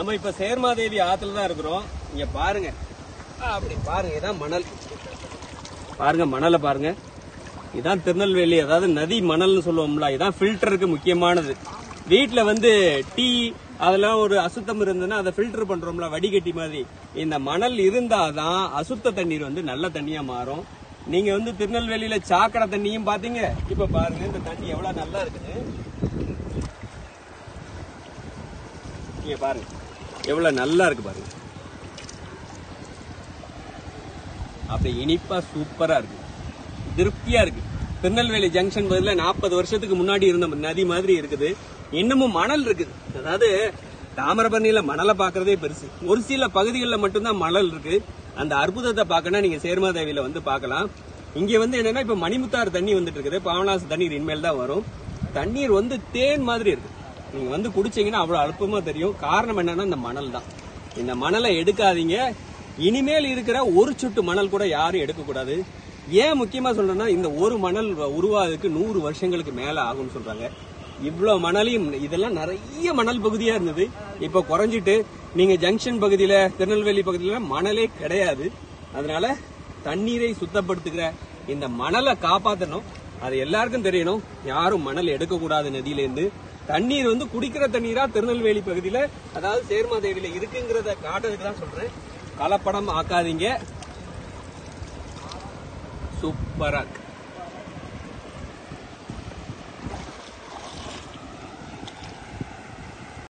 நம்ம இப்ப சேர்மாதேவி ஆத்துல தான் இருக்கிறோம் இங்க பாருங்க ஆ, அப்படி பாருங்க இதான் மணல் பாருங்க மணலை பாருங்க இதான் திருநெல்வேலி அதாவது நதி மணல்னு சொல்லுவோம்ல இதான் ஃபில்டருக்கு முக்கியமானது வீட்ல வந்து டீ அதெல்லாம் ஒரு அசுத்தம் இருந்ததுன்னா அதை ஃபில்டர் பண்றோம்ல வடிகட்டி மாதிரி இந்த மணல் இருந்தாதான் அசுத்த தண்ணீர் வந்து நல்ல தண்ணியா மாறும் நீங்க வந்து திருநெல்வேலியில சாக்கடை தண்ணியும் பாத்தீங்க இப்ப பாருங்க இந்த தண்ணி எவ்வளவு நல்லா இருக்குது நீங்க பாருங்க எவ்வளவு நல்லா இருக்கு பாருங்க அப்படி இனிப்பா சூப்பரா இருக்கு திருப்தியா இருக்கு திருநெல்வேலி ஜங்ஷன் பதில நாற்பது வருஷத்துக்கு முன்னாடி இருந்த நதி மாதிரி இருக்குது இன்னமும் மணல் இருக்குது அதாவது தாமிரபரணியில மணலை பாக்குறதே பெருசு ஒரு சில பகுதிகளில் மட்டும்தான் மணல் இருக்கு அந்த அற்புதத்தை பார்க்கணும் நீங்க சேர்மாதேவியில வந்து பார்க்கலாம் இங்க வந்து என்னன்னா இப்ப மணிமுத்தாறு தண்ணி வந்துட்டு இருக்குது பாவனாசு தண்ணீர் இனிமேல் தான் வரும் தண்ணீர் வந்து தேன் மாதிரி இருக்கு நீங்க வந்து குடிச்சீங்கன்னா அவ்வளவு அழுப்பமா தெரியும் காரணம் என்னன்னா இந்த மணல் தான் இந்த மணலை எடுக்காதீங்க இனிமேல் இருக்கிற ஒரு சொட்டு மணல் கூட யாரும் எடுக்கக்கூடாது ஏன் முக்கியமா சொல்றேன்னா இந்த ஒரு மணல் உருவாகிறதுக்கு நூறு வருஷங்களுக்கு மேல ஆகும்னு சொல்றாங்க இவ்வளவு மணலையும் இதெல்லாம் நிறைய மணல் பகுதியா இருந்தது இப்ப குறைஞ்சிட்டு நீங்க ஜங்ஷன் பகுதியில திருநெல்வேலி பகுதியில மணலே கிடையாது அதனால தண்ணீரை சுத்தப்படுத்துகிற இந்த மணலை காப்பாத்தணும் அது எல்லாருக்கும் தெரியணும் யாரும் மணல் எடுக்கக்கூடாது நதியில இருந்து தண்ணீர் வந்து குடிக்கிற தண்ணீரா திருநெல்வேலி பகுதியில அதாவது சேர்மாதேவியில இருக்குங்கிறத காட்டுறதுக்கு தான் சொல்றேன் கலப்படம் ஆக்காதீங்க சூப்பரா இருக்கு